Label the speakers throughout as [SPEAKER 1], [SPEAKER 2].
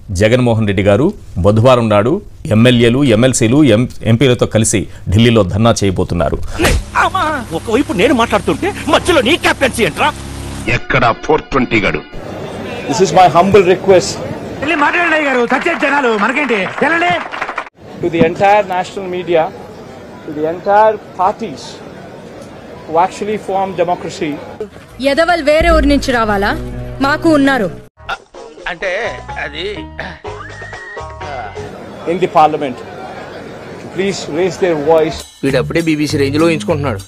[SPEAKER 1] జగన్మోహన్ రెడ్డి గారు బుధవారం నాడు ఎమ్మెల్యేలు ఎమ్మెల్సీలు ఎం ఎంపీలతో కలిసి ఢిల్లీలో ధర్నా చేయబోతున్నారు
[SPEAKER 2] ఒకవైపు నేను మాట్లాడుతుంటే మధ్యలో నీ కెప్టెన్సీ ఏంట్రా
[SPEAKER 3] ఎక్కడ ఫోర్ ట్వంటీ గడు
[SPEAKER 4] This is my humble request
[SPEAKER 2] వెళ్ళి మాట్లాడండి గారు చచ్చే జనాలు మనకేంటి వెళ్ళండి
[SPEAKER 4] to the entire national media, to the entire parties who actually form democracy.
[SPEAKER 5] ఎదవల్ వేరే ఊరి నుంచి రావాలా మాకు ఉన్నారు
[SPEAKER 2] అంటే అది
[SPEAKER 4] in the parliament to please raise their voice
[SPEAKER 6] వీడప్పుడే బీబీసీ రేంజ్ లో ఎంచుకుంటున్నాడు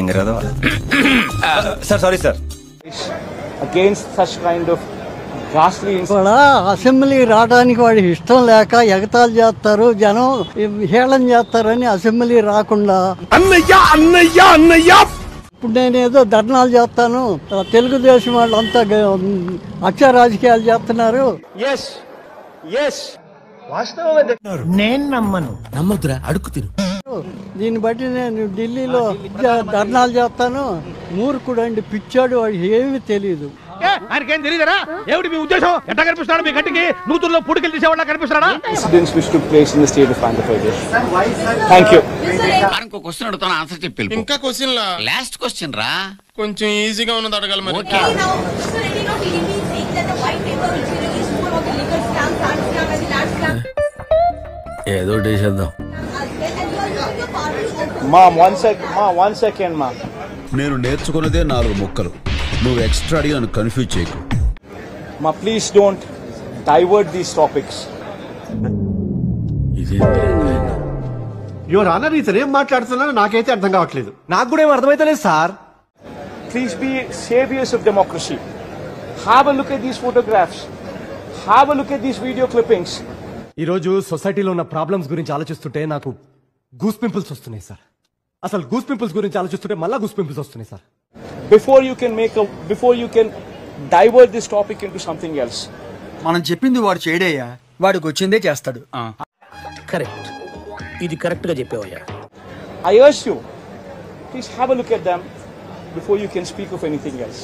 [SPEAKER 7] sir sorry sir
[SPEAKER 4] against such kind of ghastly incidents.
[SPEAKER 8] కూడా అసెంబ్లీ రావడానికి వాడికి ఇష్టం లేక ఎగతాళి చేస్తారు జనం హేళన చేస్తారని అసెంబ్లీ రాకుండా
[SPEAKER 2] అన్నయ్య అన్నయ్య అన్నయ్య
[SPEAKER 8] ఇప్పుడు నేను ఏదో ధర్నాలు చేస్తాను తెలుగుదేశం వాళ్ళంతా అక్ష రాజకీయాలు చేస్తున్నారు
[SPEAKER 4] Yes, yes.
[SPEAKER 6] నమ్మొద్దురా అడుగు తిను
[SPEAKER 8] దీన్ని బట్టి నేను ఢిల్లీలో ధర్నాలు చేస్తాను మూర్ఖుడు అండి పిచ్చాడు వాడికి ఏమీ తెలియదు
[SPEAKER 2] ఆయనకేం తెలియదరా ఏమిటి మీ ఉద్దేశం ఎట్లా కనిపిస్తున్నాడు మీ గట్టికి నూతుల్లో పుడికెళ్ళి తీసేవాళ్ళ కనిపిస్తున్నాడా
[SPEAKER 4] Incidents which took place in the state of Andhra Pradesh. Thank you.
[SPEAKER 9] ఇంకో క్వశ్చన్ అడుగుతాను ఆన్సర్ చెప్పి
[SPEAKER 3] ఇంకా క్వశ్చన్ లా
[SPEAKER 9] లాస్ట్ క్వశ్చన్ రా
[SPEAKER 3] కొంచెం ఈజీగా ఉన్నది అడగాలి మరి
[SPEAKER 9] ఓకే
[SPEAKER 6] ఏదో చేసేద్దాం
[SPEAKER 4] Mom, one sec, ma, one second, ma.
[SPEAKER 7] నేను నేర్చుకున్నదే నాలుగు ముక్కలు నువ్వు ఎక్స్ట్రా అడిగి నన్ను కన్ఫ్యూజ్ చేయకు
[SPEAKER 4] Ma, please don't divert these topics.
[SPEAKER 10] Your honour ఇతను ఏం మాట్లాడుతున్నారో నాకైతే అర్థం కావట్లేదు నాకు కూడా ఏం అర్థమైతలేదు sir
[SPEAKER 4] Please be saviors of democracy. Have a look at these photographs. Have a look at these video clippings.
[SPEAKER 10] ఈ రోజు సొసైటీలో ఉన్న ప్రాబ్లమ్స్ గురించి ఆలోచిస్తుంటే నాకు గూస్ పింపుల్స్ వస్తున్నాయి సార్ అసలు గూస్ పింపుల్స్ గురించి ఆలోచిస్తుంటే మళ్ళా గూస్ పింపుల్స్ వస్తున్నాయి sir
[SPEAKER 4] Before you can make a, before you can divert this topic into something else.
[SPEAKER 6] మనం చెప్పింది వాడు చేయడయ్యా వాడికి వచ్చిందే చేస్తాడు
[SPEAKER 2] కరెక్ట్ ఇది కరెక్ట్ గా చెప్పావయ్యా
[SPEAKER 4] I urge you, please have a look at them before you can speak of anything else.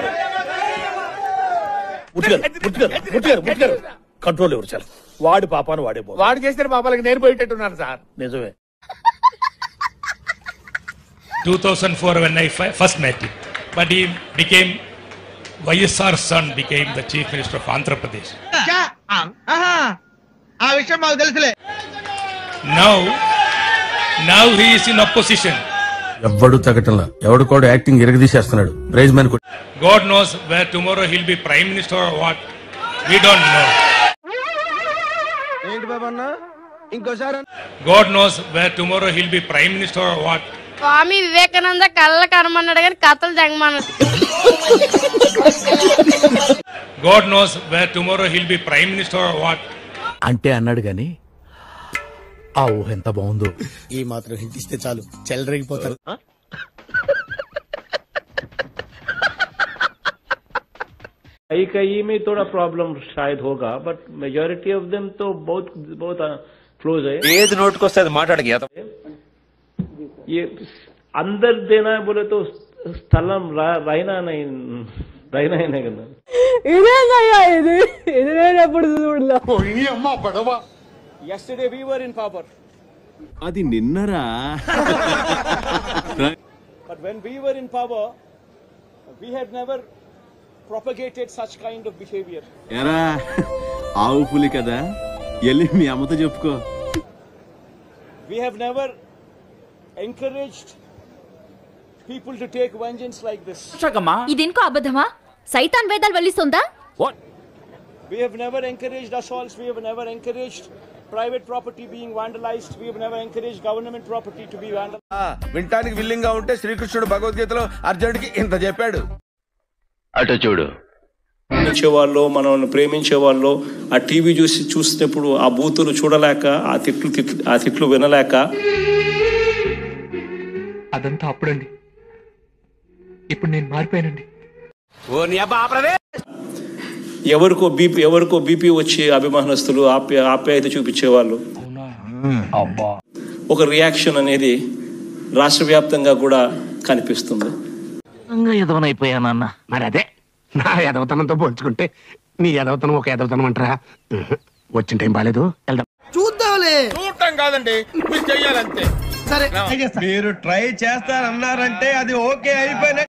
[SPEAKER 2] Control ఎవరు సార్ వాడి పాపాను వాడే వాడు చేసిన పాపాలకి నేను పోయేటట్టున్నాను సార్ నిజమే
[SPEAKER 11] 2004 when I fi- first met him. But he became, YSR son became the chief minister of Andhra Pradesh.
[SPEAKER 2] ఆ విషయం మాకు తెలుసులే
[SPEAKER 11] Now, now he is in opposition.
[SPEAKER 6] ఎవ్వడు తగ్గటంలా ఎవడు కూడా యాక్టింగ్ ఎరగదీసేస్తున్నాడు prize man
[SPEAKER 11] God knows where tomorrow he'll be prime minister or what. We don't know.
[SPEAKER 10] ఏంటి బాబా అన్న ఇంకోసారి
[SPEAKER 11] God knows where tomorrow he'll be prime minister or what.
[SPEAKER 5] స్వామి వివేకానంద కళ్ళ కనమన్నాడు కానీ కథలు జగమన్నాడు
[SPEAKER 11] God knows where tomorrow he'll be prime minister or what.
[SPEAKER 6] అంటే అన్నాడు గాని ఆ ఊహ ఎంత బాగుందో
[SPEAKER 2] ఈ మాత్రం హింట్ ఇస్తే చాలు చెల్లరగిపోతారు
[SPEAKER 4] कई कई में थोड़ा प्रॉब्लम शायद होगा बट मेजोरिटी ऑफ देम तो बहुत बहुत क्लोज है
[SPEAKER 7] ఏది నోటుకొస్తే అది మాట్లాడక
[SPEAKER 4] ये अंदर देना है बोले तो स्थलम रा- रहना नहीं रहना ही नहीं करना
[SPEAKER 5] ఇదేనయ్యా ఇది ఇది నేను ఎప్పుడు చూడలే
[SPEAKER 4] yesterday we were in power
[SPEAKER 10] అది నిన్నరా
[SPEAKER 4] but when we were in power we had never propagated such kind of behavior
[SPEAKER 10] ఎరా ఆవు పులి కదా వెళ్ళి మీ అమ్మతో చెప్పుకో
[SPEAKER 4] we have never encouraged people to take vengeance like this
[SPEAKER 5] ఇదింకో అబద్ధమా సైతాన్ వేదాలు వల్లిస్తుందా
[SPEAKER 4] we have never encouraged assaults we have never encouraged private property being vandalized we have never encouraged government property to be vandalized
[SPEAKER 7] వినటానికి willing గా ఉంటే శ్రీకృష్ణుడు భగవద్గీతలో అర్జునుడికి ఇంత చెప్పాడు
[SPEAKER 3] అటు చూడు
[SPEAKER 4] ప్రేమించే వాళ్ళు మనల్ని ప్రేమించే వాళ్ళు ఆ టీవీ చూసి చూసినప్పుడు ఆ బూతులు చూడలేక ఆ తిట్లు తిట్లు ఆ తిట్లు వినలేక
[SPEAKER 11] అదంతా అప్పుడండి ఇప్పుడు నేను మారిపోయానండి
[SPEAKER 4] ఎవరికో బీపీ ఎవరికో బీపీ వచ్చి అభిమానస్తులు ఆప్య ఆప్యాయత చూపించేవాళ్ళు ఒక రియాక్షన్ అనేది రాష్ట్ర వ్యాప్తంగా కూడా కనిపిస్తుంది
[SPEAKER 2] ఎదవనైపోయానన్న మరి అదే నా ఎదవతనంతో పోల్చుకుంటే నీ ఎదవతనం ఒక ఎదవతనం అంటారా వచ్చిన టైం బాగాలేదు వెళ్దాం
[SPEAKER 8] చూద్దాంలే
[SPEAKER 3] చూడటం కాదండి మీరు చెయ్యాలంతే
[SPEAKER 8] సరే
[SPEAKER 2] మీరు ట్రై చేస్తారన్నారంటే అది ఓకే అయిపోయిన